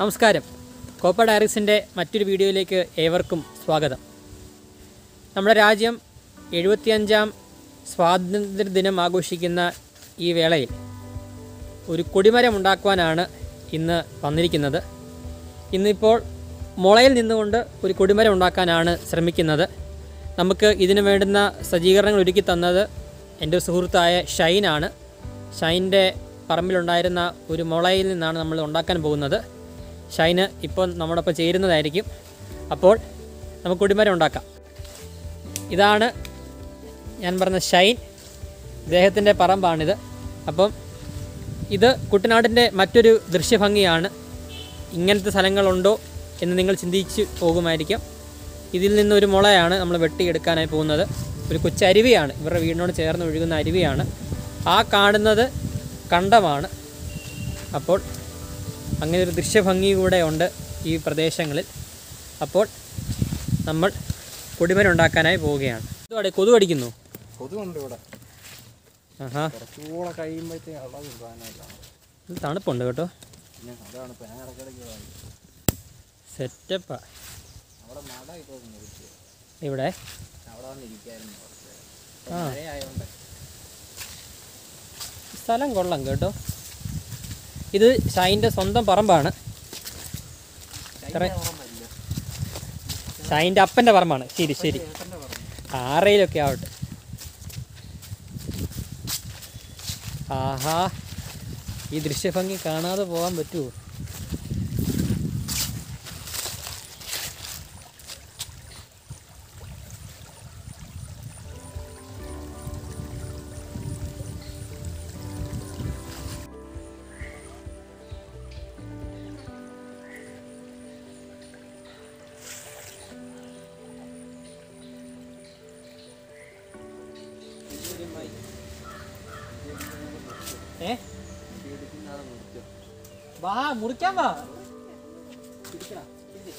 നമസ്കാരം കോപ്പ ഡയറീസിൻ്റെ മറ്റൊരു വീഡിയോയിലേക്ക് ഏവർക്കും സ്വാഗതം നമ്മുടെ രാജ്യം എഴുപത്തിയഞ്ചാം സ്വാതന്ത്ര്യ ദിനം ആഘോഷിക്കുന്ന ഈ വേളയിൽ ഒരു കൊടിമരം ഉണ്ടാക്കുവാനാണ് ഇന്ന് വന്നിരിക്കുന്നത് ഇന്നിപ്പോൾ മുളയിൽ നിന്നുകൊണ്ട് ഒരു കൊടിമരം ഉണ്ടാക്കാനാണ് ശ്രമിക്കുന്നത് നമുക്ക് ഇതിന് വേണ്ടുന്ന സജ്ജീകരണങ്ങൾ ഒരുക്കി തന്നത് എൻ്റെ ഒരു സുഹൃത്തായ ഷൈനാണ് ഷൈൻ്റെ പറമ്പിലുണ്ടായിരുന്ന ഒരു മുളയിൽ നിന്നാണ് നമ്മൾ ഉണ്ടാക്കാൻ പോകുന്നത് ഷൈന് ഇപ്പോൾ നമ്മോടൊപ്പം ചേരുന്നതായിരിക്കും അപ്പോൾ നമുക്ക് കൊടിമരം ഉണ്ടാക്കാം ഇതാണ് ഞാൻ പറഞ്ഞ ഷൈൻ ഇദ്ദേഹത്തിൻ്റെ പറമ്പാണിത് അപ്പം ഇത് കുട്ടനാടിൻ്റെ മറ്റൊരു ദൃശ്യഭംഗിയാണ് ഇങ്ങനത്തെ സ്ഥലങ്ങളുണ്ടോ എന്ന് നിങ്ങൾ ചിന്തിച്ച് പോകുമായിരിക്കും ഇതിൽ നിന്നൊരു മുളയാണ് നമ്മൾ വെട്ടിയെടുക്കാനായി പോകുന്നത് ഒരു കൊച്ചരുവിയാണ് ഇവരുടെ വീടിനോട് ചേർന്ന് ഒഴുകുന്ന അരുവിയാണ് ആ കാണുന്നത് കണ്ടമാണ് അപ്പോൾ അങ്ങനെ ഒരു ദൃശ്യഭംഗി കൂടെ ഉണ്ട് ഈ പ്രദേശങ്ങളിൽ അപ്പോൾ നമ്മൾ കൊടിമരം ഉണ്ടാക്കാനായി പോവുകയാണ് ഇതോടെ കൊതു കടിക്കുന്നു കൊതുകുണ്ട് ഇവിടെ ആഹാ കുറച്ചുകൂടെ കഴിയുമ്പോഴത്തേക്ക് അളവ് സാധനമില്ല ഇത് തണുപ്പുണ്ട് കേട്ടോ പിന്നെ അതാണ് ഇപ്പം ഞാൻ ഇടയ്ക്കിടയ്ക്ക് വാങ്ങി സെറ്റപ്പാ അവിടെ നട ഇപ്പോൾ നിർത്തി ഇവിടെ അവിടെ വന്നിരിക്കായിരുന്നു കുറച്ച് ആ. മഴയായതുകൊണ്ട് സ്ഥലം കൊള്ളാം കേട്ടോ ഇത് ഷൈൻ്റെ സ്വന്തം പറമ്പാണ് ഇത്ര- ഷൈൻ്റെ അപ്പൻ്റെ പറമ്പാണ് ശരി ശരി ചേട്ടൻ്റെ പറഞ്ഞു ആറയിലൊക്കെ ആവട്ടെ ആഹാ ഈ ദൃശ്യഭംഗി കാണാതെ പോകാൻ പറ്റുമോ ഏ വാ മുറിക്കാൻ വാ പിടിക്കടാ, പിടിച്ച്.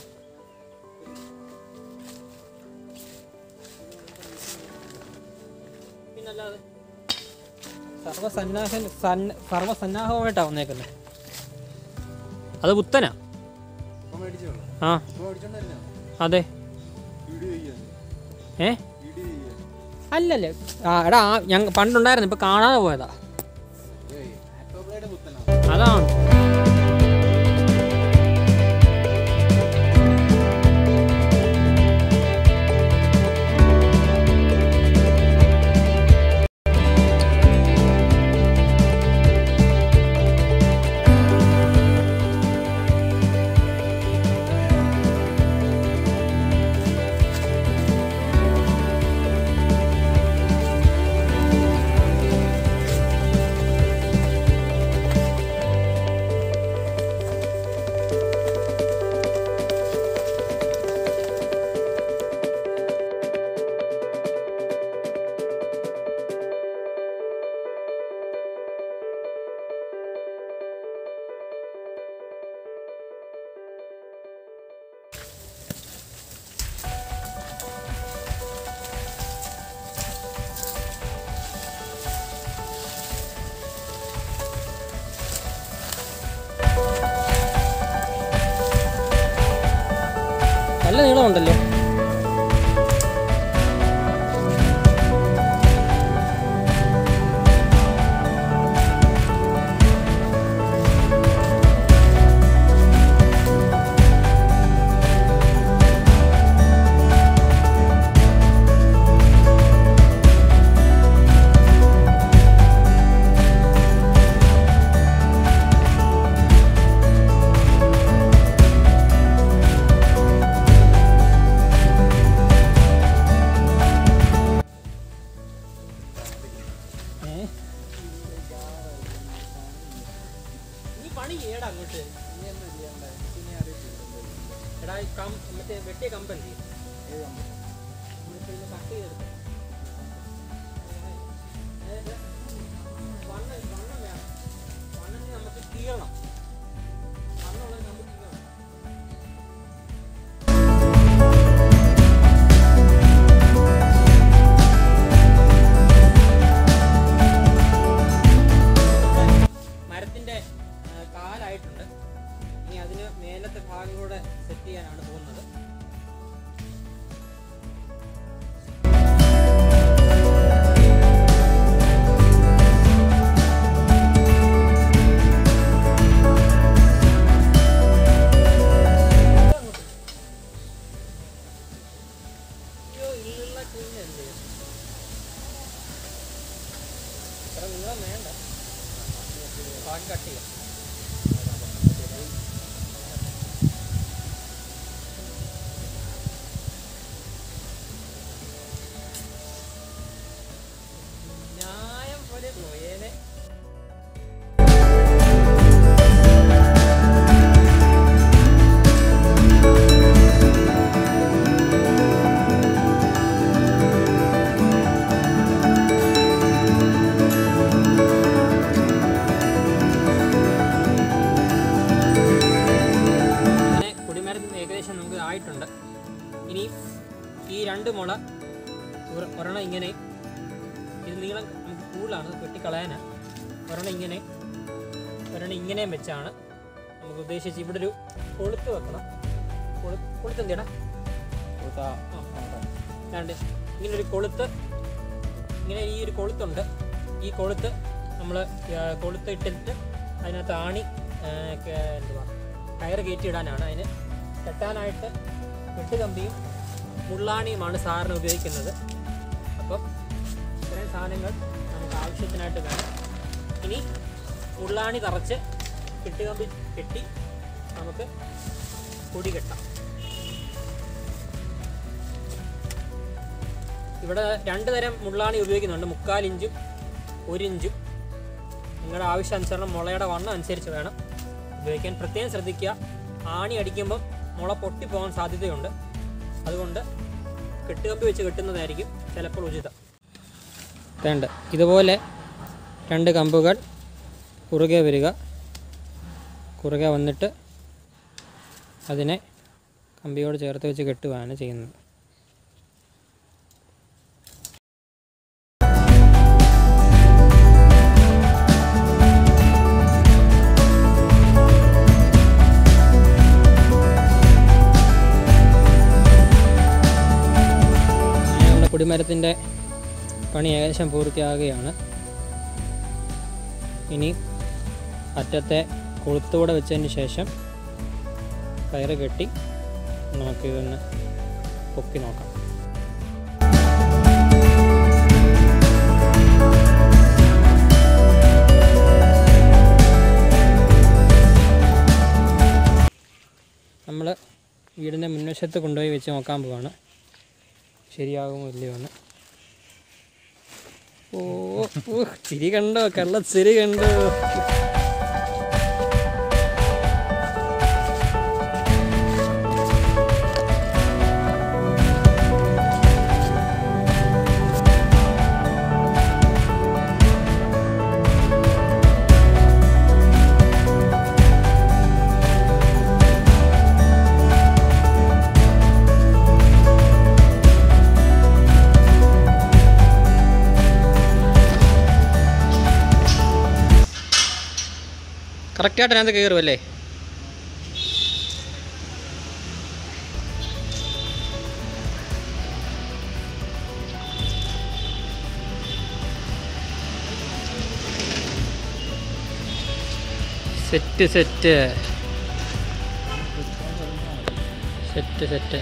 പിന്നല്ലാതെ സർവസന്നാഹൻ സന്ന സർവസന്നാഹമായിട്ടാ വന്നേക്കുന്നത് അത് പുത്തനാ ഇപ്പം മേടിച്ചോളൂ ആ ഇപ്പം മേടിച്ചോണ്ടായിരുന്നോ അതെ വീഡിയോ ചെയ്യാൻ ഏ വീഡിയോ ചെയ്യാൻ അല്ലല്ലേ ആ എടാ ആ ഞങ്ങൾ പണ്ടുണ്ടായിരുന്നു ഇപ്പൊ കാണാതെ പോയതാ ഏയ് ആക്ടോബ്ലേഡ് കുത്തനാ അതാണ് നല്ല നീളമുണ്ടല്ലോ ഏ? നീ പണി ചെയ്യടാ അങ്ങോട്ട് ഇനി എന്താ ചെയ്യണ്ടേ ഇനി അറിയത്തില്ലല്ലോ എടാ ഈ കം മറ്റേ വെട്ടിയ കമ്പല്ലേ ഏത് കമ്പനി? കട്ട് ചെയ്തെടുത്ത് അതായത് വണ്ണം വണ്ണം വേണം വണ്ണത്തിന് നമുക്ക് കീറണം വണ്ണമുള്ളത് നമുക്ക് കീറണം മരത്തിന്റെ ആ, കാലായിട്ടുണ്ട് ഇനി അതിന് മേലത്തെ ഭാഗം കൂടെ സെറ്റ് ചെയ്യാനാണ് പോകുന്നത് അയ്യോ, ഇതിലുള്ള കുഞ്ഞ് എന്ത് ചെയ്യും? ഇത്ര നീളം വേണ്ട ബാക്കി കട്ട് ചെയ്യാം ന്യായം പോലെ പോയേനെ അങ്ങനെ കുടിമരം ഏകദേശം നമുക്ക് ആയിട്ടുണ്ട് ഇനി ഈ രണ്ട് മുള ഒര- ഒരെണ്ണം ഇങ്ങനെ ഇത് നീളം നമുക്ക് കൂടുതലാണ് ഇത് വെട്ടിക്കളയാനാണ് ഒരെണ്ണം ഇങ്ങനെ ഒരെണ്ണം ഇങ്ങനെയും വെച്ചാണ് നമുക്ക് ഉദ്ദേശിച്ച് ഇവിടെ ഒരു കൊളുത്ത് വെക്കണം കൊളു കൊളുത്ത് എന്തിടാ അല്ലാണ്ട് ഇങ്ങനെ ഒരു കൊളുത്ത് ഇങ്ങനെ ഈ ഒരു കൊളുത്തുണ്ട് ഈ കൊളുത്ത് നമ്മൾ കൊളുത്ത് ഇട്ടിട്ട് അതിനകത്ത് ആണി ആ, ക- എന്തുവാ കയറ് കയറ്റി ഇടാനാണ് അതിന് കെട്ടാനായിട്ട് വെട്ടുകമ്പിയും മുള്ളാണിയുമാണ് സാറിന് ഉപയോഗിക്കുന്നത് അപ്പം ഇത്രയും സാധനങ്ങൾ നമുക്ക് ആവശ്യത്തിനായിട്ട് വേണം ഇനി മുള്ളാണി തറച്ച് കെട്ടുകമ്പി കെട്ടി നമുക്ക് കൊടി കെട്ടാം ഇവിടെ രണ്ട് തരം മുള്ളാണി ഉപയോഗിക്കുന്നുണ്ട് മുക്കാൽ ഇഞ്ചും ഒരു ഇഞ്ചും നിങ്ങളുടെ ആവശ്യാനുസരണം മുളയുടെ വണ്ണം അനുസരിച്ച് വേണം ഉപയോഗിക്കാൻ പ്രത്യേകം ശ്രദ്ധിക്കുക ആണി അടിക്കുമ്പം മുള പൊട്ടിപ്പോകാൻ സാധ്യതയുണ്ട് അതുകൊണ്ട് കെട്ടുകമ്പി വെച്ച് കെട്ടുന്നതായിരിക്കും ചിലപ്പോൾ ഉചിതം വേണ്ട ഇതുപോലെ രണ്ട് കമ്പുകൾ കുറുകെ വരിക കുറുകെ വന്നിട്ട് അതിനെ കമ്പിയോട് ചേർത്ത് വെച്ച് കെട്ടുകയാണ് ചെയ്യുന്നത് അങ്ങനെ നമ്മുടെ കുടിമരത്തിൻ്റെ പണി ഏകദേശം പൂർത്തിയാകുകയാണ് ഇനി അറ്റത്തെ കൊളുത്തൂടെ വെച്ചതിന് ശേഷം കയറ് കെട്ടി നമുക്കിതൊന്ന് പൊക്കി നോക്കാം നമ്മൾ വീടിൻ്റെ മുൻവശത്ത് കൊണ്ടുപോയി വെച്ച് നോക്കാൻ പോവാണ് ശരിയാകുമോ ഇല്ലയോ എന്ന് ഓ ഓ, ചിരി കണ്ടോ കള്ള ചിരി കണ്ടോ കറക്റ്റായിട്ട് അതിനകത്ത് കയറും അല്ലേ സെറ്റ് സെറ്റ് സെറ്റ് സെറ്റ്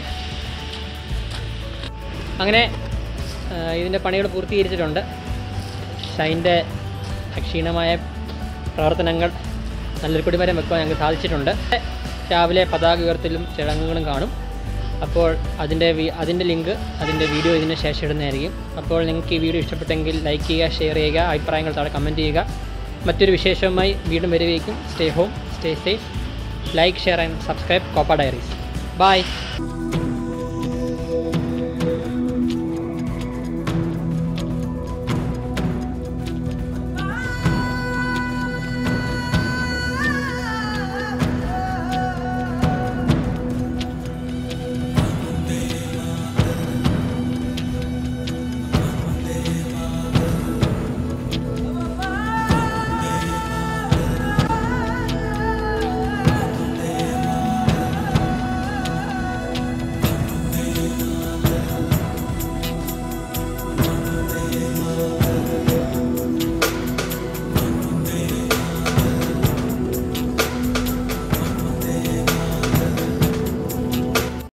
അങ്ങനെ ആ, ഇതിൻ്റെ പണികൾ പൂർത്തീകരിച്ചിട്ടുണ്ട് ഷൈൻ്റെ അക്ഷീണമായ പ്രവർത്തനങ്ങൾ നല്ലൊരു കുടിമരം വെക്കാൻ ഞങ്ങൾക്ക് സാധിച്ചിട്ടുണ്ട് രാവിലെ പതാക ഉയർത്തലും ചടങ്ങുകളും കാണും അപ്പോൾ അതിൻ്റെ വി- അതിൻ്റെ ലിങ്ക് അതിൻ്റെ വീഡിയോ ഇതിന് ശേഷം ഇടുന്നതായിരിക്കും അപ്പോൾ നിങ്ങൾക്ക് ഈ വീഡിയോ ഇഷ്ടപ്പെട്ടെങ്കിൽ ലൈക്ക് ചെയ്യുക ഷെയർ ചെയ്യുക അഭിപ്രായങ്ങൾ താഴെ കമൻറ്റ് ചെയ്യുക മറ്റൊരു വിശേഷവുമായി വീണ്ടും വരികയും stay home stay safe like share and subscribe Koppa diaries by